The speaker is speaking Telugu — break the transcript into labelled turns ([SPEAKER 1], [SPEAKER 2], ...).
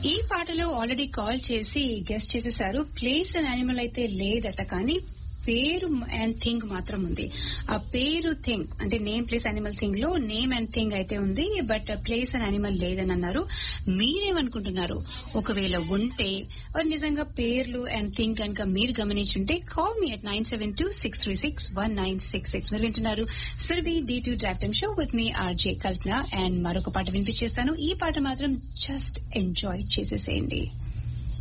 [SPEAKER 1] ఈ పాటలో ఆల్రెడీ కాల్ చేసి గెస్ట్ చేసేసారు ప్లేస్ అండ్ యానిమల్ అయితే లేదట కానీ పేరు అండ్ థింగ్ మాత్రం ఉంది ఆ పేరు థింగ్ అంటే నేమ్ ప్లేస్ యానిమల్ థింగ్ లో నేమ్ అండ్ థింగ్ అయితే ఉంది బట్ ప్లేస్ అండ్ యానిమల్ లేదని అన్నారు మీరేమనుకుంటున్నారు ఒకవేళ ఉంటే or నిజంగా పేర్లు అండ్ థింగ్ కనుక మీరు గమనించుంటే call me at nine seven two six three six one nine six six మీరు వింటున్నారు సురభి డి టూ డ్రాఫ్ time show with me RJ Kalpana and మరొక పాట వినిపించేస్తాను ఈ పాట మాత్రం జస్ట్ ఎంజాయ్ చేసేసేయండి